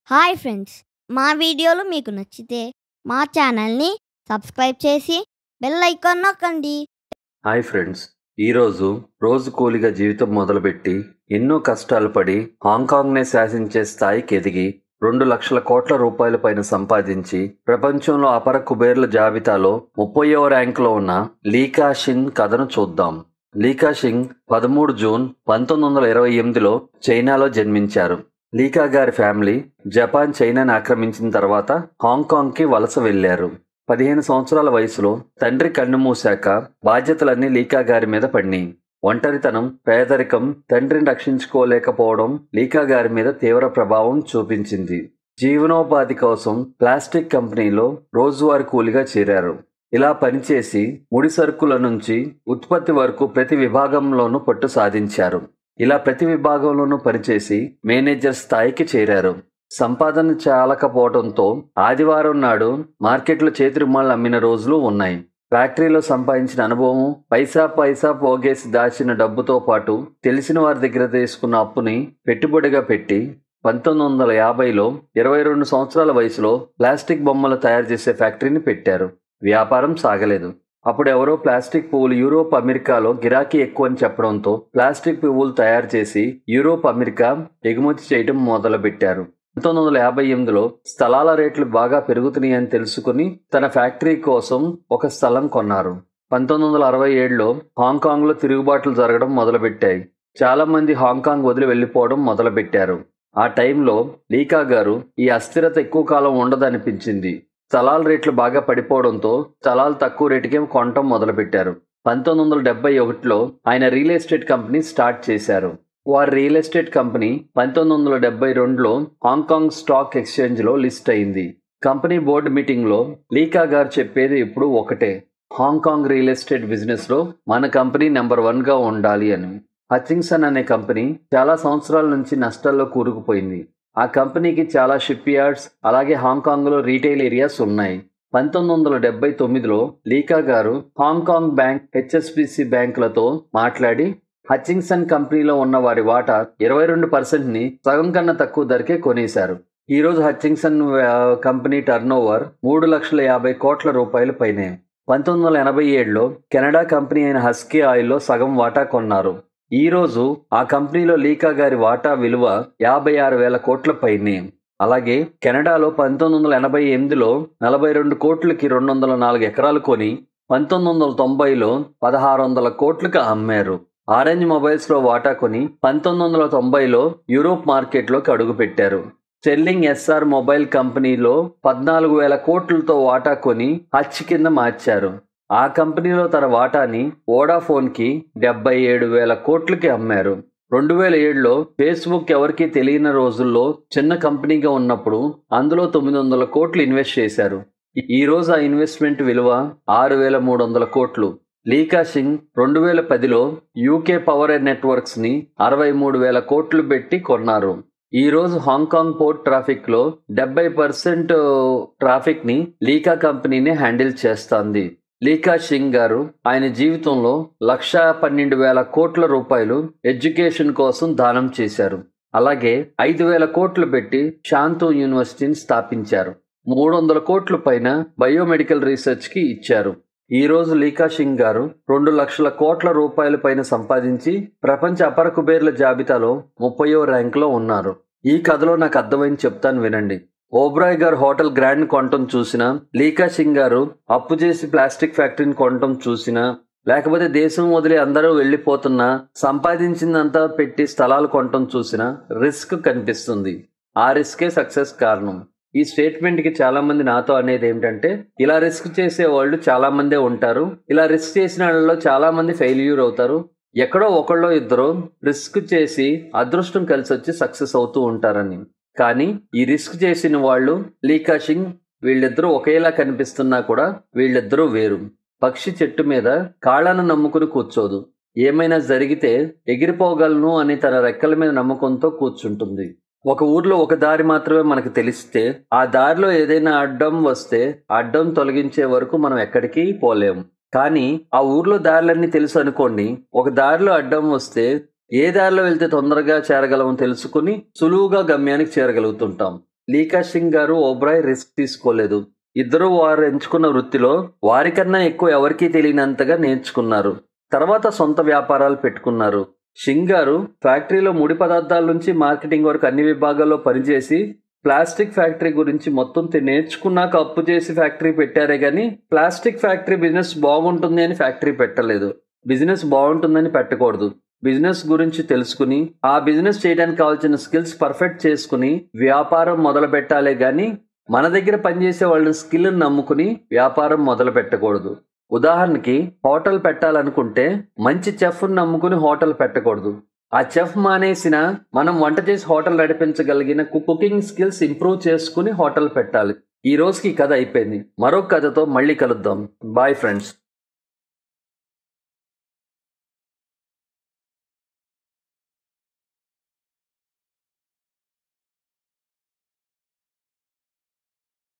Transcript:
hi friends మా వీడియోలు మీకు నచ్చితే మా ఛానల్ని సబ్స్క్రైబ్ చేసి బెల్ ఐకాన్ నొక్కండి హాయ్ ఫ్రెండ్స్ ఈరోజు రోజు కూలిగా జీవితం మొదలుపెట్టి ఎన్నో కష్టాలు పడి హాంకాంగ్నే శాసించే స్థాయికి ఎదిగి రెండు లక్షల కోట్ల రూపాయల పైన సంపాదించి ప్రపంచంలో అపర కుబేర్ల జాబితాలో ముప్పయో ర్యాంకులో ఉన్న లీకా షింగ్ కథను చూద్దాం లీకా షింగ్ పదమూడు జూన్ పంతొమ్మిది వందల ఇరవై ఎనిమిదిలో చైనాలో జన్మించారు లీకా గారి ఫ్యామిలీ జపాన్ చైనాని ఆక్రమించిన తర్వాత హాంకాంగ్కి వలస వెళ్లారు పదిహేను సంవత్సరాల వయసులో తండ్రి కన్ను మూశాక బాధ్యతలన్నీ లీకా గారి మీద పడినాయి ఒంటరితనం పేదరికం తండ్రిని రక్షించుకోలేకపోవడం లీకా గారి మీద తీవ్ర ప్రభావం చూపించింది జీవనోపాధి కోసం ప్లాస్టిక్ కంపెనీలో రోజువారీ కూలిగా చేరారు ఇలా పనిచేసి ముడి సరుకుల నుంచి ఉత్పత్తి వరకు ప్రతి విభాగంలోనూ పట్టు సాధించారు ఇలా ప్రతి విభాగంలోనూ పనిచేసి మేనేజర్ స్థాయికి చేరారు సంపాదన చాలకపోవడంతో ఆదివారం నాడు మార్కెట్లో చేతిరుమాళ్ళు అమ్మిన రోజులు ఉన్నాయి ఫ్యాక్టరీలో సంపాదించిన అనుభవం పైసా పైసా పోగేసి దాచిన డబ్బుతో పాటు తెలిసిన వారి దగ్గర తీసుకున్న అప్పుని పెట్టుబడిగా పెట్టి పంతొమ్మిది వందల యాభైలో ఇరవై రెండు సంవత్సరాల వయసులో ప్లాస్టిక్ బొమ్మలు తయారు చేసే ఫ్యాక్టరీని పెట్టారు వ్యాపారం సాగలేదు అప్పుడు ఎవరో ప్లాస్టిక్ పువ్వులు యూరోప్ అమెరికాలో గిరాకీ ఎక్కువ అని చెప్పడంతో ప్లాస్టిక్ పువ్వులు తయారు చేసి యూరోప్ అమెరికా ఎగుమతి చేయడం మొదలుపెట్టారు పంతొమ్మిది వందల యాభై ఎనిమిదిలో స్థలాల రేట్లు బాగా పెరుగుతున్నాయని తెలుసుకుని తన ఫ్యాక్టరీ కోసం ఒక స్థలం కొన్నారు పంతొమ్మిది వందల అరవై ఏడులో హాంకాంగ్లో తిరుగుబాట్లు జరగడం మొదలుపెట్టాయి చాలా మంది హాంకాంగ్ వదిలి వెళ్ళిపోవడం మొదలుపెట్టారు ఆ టైంలో లీకా గారు ఈ అస్థిరత ఎక్కువ కాలం ఉండదనిపించింది స్థలాల రేట్లు బాగా పడిపోవడంతో స్థలాలు తక్కువ రేటుకే కొనటం మొదలుపెట్టారు పంతొమ్మిది వందల డెబ్బై ఒకటిలో ఆయన రియల్ ఎస్టేట్ కంపెనీ స్టార్ట్ చేశారు వారి రియల్ ఎస్టేట్ కంపెనీ పంతొమ్మిది వందల డెబ్బై రెండులో హాంకాంగ్ స్టాక్ ఎక్స్చేంజ్లో లిస్ట్ అయింది కంపెనీ బోర్డు మీటింగ్లో లీకా గారు చెప్పేది ఇప్పుడు ఒకటే హాంకాంగ్ రియల్ ఎస్టేట్ బిజినెస్లో మన కంపెనీ నెంబర్ వన్గా ఉండాలి అని హచింగ్సన్ అనే కంపెనీ చాలా సంవత్సరాల నుంచి నష్టాల్లో కూరుకుపోయింది ఆ కంపెనీకి చాలా షిప్ యార్డ్స్ అలాగే హాంకాంగ్లో రీటైల్ ఏరియాస్ ఉన్నాయి పంతొమ్మిది వందల డెబ్బై తొమ్మిదిలో లీకా గారు హాంకాంగ్ బ్యాంక్ హెచ్ఎస్బిసి బ్యాంకులతో మాట్లాడి హచింగ్సన్ కంపెనీలో ఉన్న వారి వాటా ఇరవై రెండు పర్సెంట్ని సగం కన్నా తక్కువ ధరకే కొనేశారు ఈ రోజు హచింగ్సన్ ఆ, కంపెనీ టర్న్ ఓవర్ మూడు లక్షల యాభై కోట్ల రూపాయల పైనే పంతొమ్మిది వందల ఎనభై ఏడులో కెనడా కంపెనీ అయిన హస్కీ ఆయిల్లో సగం వాటా కొన్నారు ఈ రోజు ఆ కంపెనీలో లీకా గారి వాటా విలువ యాభై ఆరు వేల కోట్ల పైనే అలాగే కెనడాలో పంతొమ్మిది వందల ఎనభై ఎనిమిదిలో నలభై రెండు కోట్లకి రెండు వందల నాలుగు ఎకరాలు కొని పంతొమ్మిది వందల తొంభైలో పదహారు వందల కోట్లకు అమ్మారు ఆరెంజ్ మొబైల్స్ లో వాటా కొని పంతొమ్మిది వందల తొంభైలో యూరోప్ మార్కెట్లోకి అడుగుపెట్టారు స్టెర్లింగ్ ఎస్ఆర్ మొబైల్ కంపెనీలో పద్నాలుగు వేల కోట్లతో వాటా కొని హచ్ కింద మార్చారు ఆ కంపెనీలో తన వాటాని వోడాఫోన్కి డెబ్బై ఏడు వేల కోట్లకి అమ్మారు రెండు వేల ఏడులో ఫేస్బుక్ ఎవరికీ తెలియని రోజుల్లో చిన్న కంపెనీగా ఉన్నప్పుడు అందులో తొమ్మిది వందల కోట్లు ఇన్వెస్ట్ చేశారు ఈ రోజు ఆ ఇన్వెస్ట్మెంట్ విలువ ఆరు వేల మూడు వందల కోట్లు లీకా సింగ్ రెండు వేల పదిలో యూకే పవర్ నెట్వర్క్స్ ని అరవై మూడు వేల కోట్లు పెట్టి కొన్నారు ఈ రోజు హాంకాంగ్ పోర్ట్ ట్రాఫిక్ లో డెబ్బై పర్సెంట్ ట్రాఫిక్ ని లీకా కంపెనీనే హ్యాండిల్ చేస్తోంది లీకా సింగ్ గారు ఆయన జీవితంలో లక్షా పన్నెండు వేల కోట్ల రూపాయలు ఎడ్యుకేషన్ కోసం దానం చేశారు అలాగే ఐదు వేల కోట్లు పెట్టి శాంతు యూనివర్సిటీని స్థాపించారు మూడు వందల కోట్ల పైన బయోమెడికల్ రీసెర్చ్ కి ఇచ్చారు ఈ రోజు లీకా సింగ్ గారు రెండు లక్షల కోట్ల రూపాయల పైన సంపాదించి ప్రపంచ అపర కుబేర్ల జాబితాలో ముప్పయో ర్యాంకులో ఉన్నారు ఈ కథలో నాకు అర్థమైంది చెప్తాను వినండి ఓబ్రాయ్ గారు హోటల్ గ్రాండ్ కొనటం చూసినా లీకా సింగ్ గారు అప్పు చేసి ప్లాస్టిక్ ఫ్యాక్టరీని కొనటం చూసినా లేకపోతే దేశం వదిలి అందరూ వెళ్ళిపోతున్నా సంపాదించిందంతా పెట్టి స్థలాలు కొనటం చూసినా రిస్క్ కనిపిస్తుంది ఆ రిస్కే సక్సెస్ కారణం ఈ స్టేట్మెంట్ కి చాలా మంది నాతో అనేది ఏంటంటే ఇలా రిస్క్ చేసే వాళ్ళు చాలా మందే ఉంటారు ఇలా రిస్క్ చేసిన వాళ్ళలో చాలా మంది ఫెయిల్యూర్ అవుతారు ఎక్కడో ఒకళ్ళో ఇద్దరు రిస్క్ చేసి అదృష్టం కలిసి వచ్చి సక్సెస్ అవుతూ ఉంటారని కానీ ఈ రిస్క్ చేసిన వాళ్ళు లీకా సింగ్ వీళ్ళిద్దరూ ఒకేలా కనిపిస్తున్నా కూడా వీళ్ళిద్దరూ వేరు పక్షి చెట్టు మీద కాళ్ళను నమ్ముకుని కూర్చోదు ఏమైనా జరిగితే ఎగిరిపోగలను అని తన రెక్కల మీద నమ్మకంతో కూర్చుంటుంది ఒక ఊర్లో ఒక దారి మాత్రమే మనకు తెలిస్తే ఆ దారిలో ఏదైనా అడ్డం వస్తే ఆ అడ్డం తొలగించే వరకు మనం ఎక్కడికి పోలేం కానీ ఆ ఊర్లో దారులన్నీ తెలుసు అనుకోండి ఒక దారిలో అడ్డం వస్తే ఏ దారిలో వెళ్తే తొందరగా చేరగలమో తెలుసుకుని సులువుగా గమ్యానికి చేరగలుగుతుంటాం లీకా సింగ్ గారు ఓబ్రాయ్ రిస్క్ తీసుకోలేదు ఇద్దరు వారు ఎంచుకున్న వృత్తిలో వారికన్నా ఎక్కువ ఎవరికీ తెలియనంతగా నేర్చుకున్నారు తర్వాత సొంత వ్యాపారాలు పెట్టుకున్నారు సింగ్ గారు ఫ్యాక్టరీలో ముడి పదార్థాల నుంచి మార్కెటింగ్ వరకు అన్ని విభాగాల్లో పనిచేసి ప్లాస్టిక్ ఫ్యాక్టరీ గురించి మొత్తం తె- నేర్చుకున్నాక అప్పు చేసి ఫ్యాక్టరీ పెట్టారే గాని ప్లాస్టిక్ ఫ్యాక్టరీ బిజినెస్ బాగుంటుంది అని ఫ్యాక్టరీ పెట్టలేదు బిజినెస్ బాగుంటుందని పెట్టకూడదు బిజినెస్ గురించి తెలుసుకుని ఆ బిజినెస్ చేయడానికి కావాల్సిన స్కిల్స్ పర్ఫెక్ట్ చేసుకుని వ్యాపారం మొదలు పెట్టాలే గాని మన దగ్గర పనిచేసే వాళ్ళ స్కిల్ నమ్ముకుని వ్యాపారం మొదలు పెట్టకూడదు ఉదాహరణకి హోటల్ పెట్టాలనుకుంటే మంచి చెఫ్ నమ్ముకుని హోటల్ పెట్టకూడదు ఆ చెఫ్ మానేసిన మనం వంట చేసి హోటల్ నడిపించగలిగిన కు- కుకింగ్ స్కిల్స్ ఇంప్రూవ్ చేసుకుని హోటల్ పెట్టాలి ఈ రోజుకి ఈ కథ అయిపోయింది మరో కథతో మళ్ళీ కలుద్దాం బాయ్ ఫ్రెండ్స్